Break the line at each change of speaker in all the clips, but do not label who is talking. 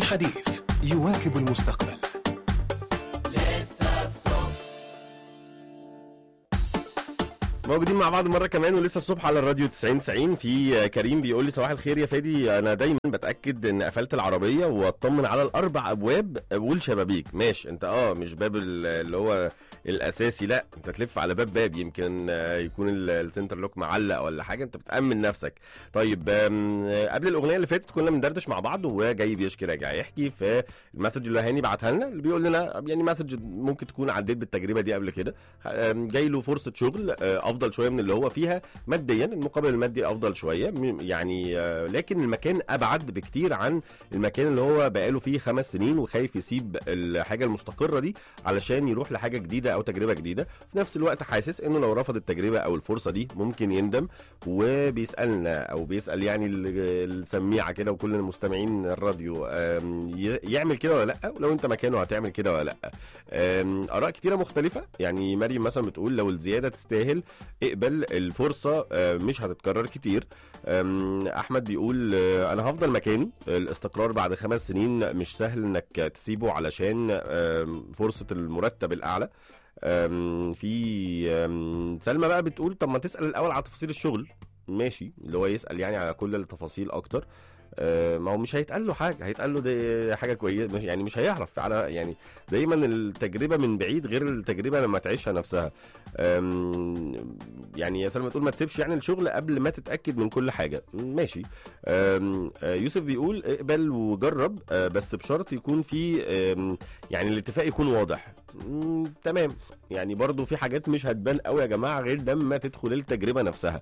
الحديث يواكب المستقبل
موجودين مع بعض مره كمان ولسه الصبح على الراديو 90 90 في كريم بيقول لي صباح الخير يا فادي انا دايما بتاكد ان قفلت العربيه واطمن على الاربع ابواب والشبابيك ماشي انت اه مش باب ال- اللي هو الاساسي لا انت تلف على باب باب يمكن آه، يكون ال- السنتر لوك معلق ولا حاجه انت بتامن نفسك طيب آم، آه، قبل الاغنيه اللي فاتت كنا بندردش مع بعض وجاي بيشكي راجع يحكي في المسج اللي هاني بعتها لنا اللي بيقول لنا يعني مسج ممكن تكون عديت بالتجربه دي قبل كده آم، جاي له فرصه شغل آه، افضل شويه من اللي هو فيها ماديا المقابل المادي افضل شويه م- يعني آه، لكن المكان ابعد بكتير عن المكان اللي هو بقاله فيه خمس سنين وخايف يسيب الحاجه المستقره دي علشان يروح لحاجه جديده او تجربه جديده في نفس الوقت حاسس انه لو رفض التجربه او الفرصه دي ممكن يندم وبيسالنا او بيسال يعني ال- السميعه كده وكل المستمعين الراديو آم، ي- يعمل كده ولا لا ولو انت مكانه هتعمل كده ولا لا آم، اراء كتيره مختلفه يعني مريم مثلا بتقول لو الزياده تستاهل اقبل الفرصه آه، مش هتتكرر كتير أم، احمد بيقول آه، انا هفضل مكاني الاستقرار بعد خمس سنين مش سهل انك تسيبه علشان آم، فرصه المرتب الاعلى أم، في أم، سلمى بقى بتقول طب ما تسال الاول على تفاصيل الشغل ماشي اللي هو يسال يعني على كل التفاصيل اكتر آه، ما هو مش هيتقال له حاجه هيتقال له دي حاجه كويسه مش- يعني مش هيعرف على يعني دايما التجربه من بعيد غير التجربه لما تعيشها نفسها أم، يعني يا سلمى تقول ما تسيبش يعني الشغل قبل ما تتاكد من كل حاجه ماشي أم، آه، يوسف بيقول اقبل وجرب آه، بس بشرط يكون في أم، يعني الاتفاق يكون واضح مم، تمام يعني برضو في حاجات مش هتبان قوي يا جماعه غير لما تدخل التجربه نفسها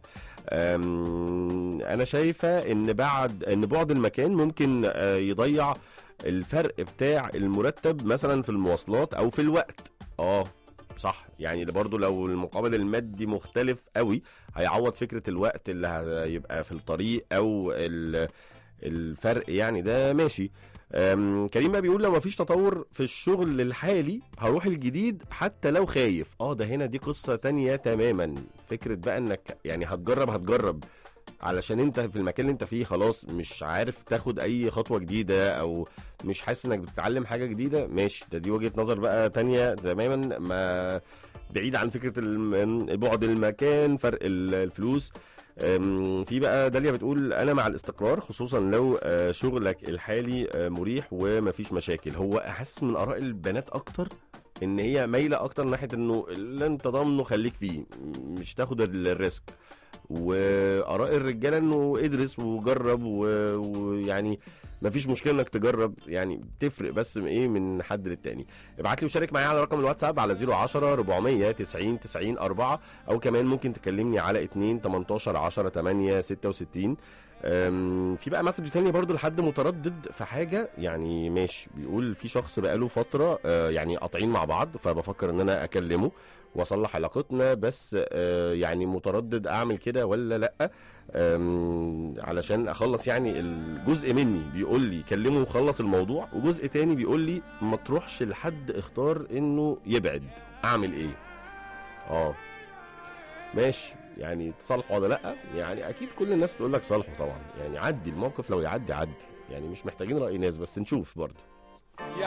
أم، انا شايفه ان بعد ان بعد المكان ممكن آه، يضيع الفرق بتاع المرتب مثلا في المواصلات او في الوقت اه صح يعني برضو لو المقابل المادي مختلف قوي هيعوض فكره الوقت اللي هيبقى في الطريق او ال- الفرق يعني ده ماشي أم، كريم بقى بيقول لو مفيش تطور في الشغل الحالي هروح الجديد حتى لو خايف اه ده هنا دي قصة تانية تماما فكرة بقى انك يعني هتجرب هتجرب علشان انت في المكان اللي انت فيه خلاص مش عارف تاخد اي خطوة جديدة او مش حاسس انك بتتعلم حاجة جديدة ماشي ده دي وجهة نظر بقى تانية تماما ما بعيد عن فكرة الم- بعد المكان فرق ال- الفلوس أم، في بقى داليا بتقول انا مع الاستقرار خصوصا لو آه، شغلك الحالي آه، مريح ومفيش مشاكل هو احس من اراء البنات اكتر ان هي مايله اكتر ناحيه انه اللي انت ضامنه خليك فيه م- مش تاخد ال- الريسك واراء الرجاله انه ادرس وجرب و- ويعني مفيش مشكله انك تجرب يعني تفرق بس من ايه من حد للتاني ابعت لي وشارك معايا على رقم الواتساب على 010 490 90 4 او كمان ممكن تكلمني على 2 18 10 8 66 أم، في بقى مسج تاني برضو لحد متردد في حاجه يعني ماشي بيقول في شخص بقاله فتره آه، يعني قاطعين مع بعض فبفكر ان انا اكلمه واصلح علاقتنا بس آه، يعني متردد اعمل كده ولا لا أم، علشان اخلص يعني الجزء مني بيقول لي كلمه وخلص الموضوع وجزء تاني بيقول لي ما تروحش لحد اختار انه يبعد اعمل ايه اه ماشي يعني تصالحوا ولا لا يعني اكيد كل الناس تقول لك صالحوا طبعا يعني عدي الموقف لو يعدي عدي يعني مش محتاجين راي ناس بس نشوف برضه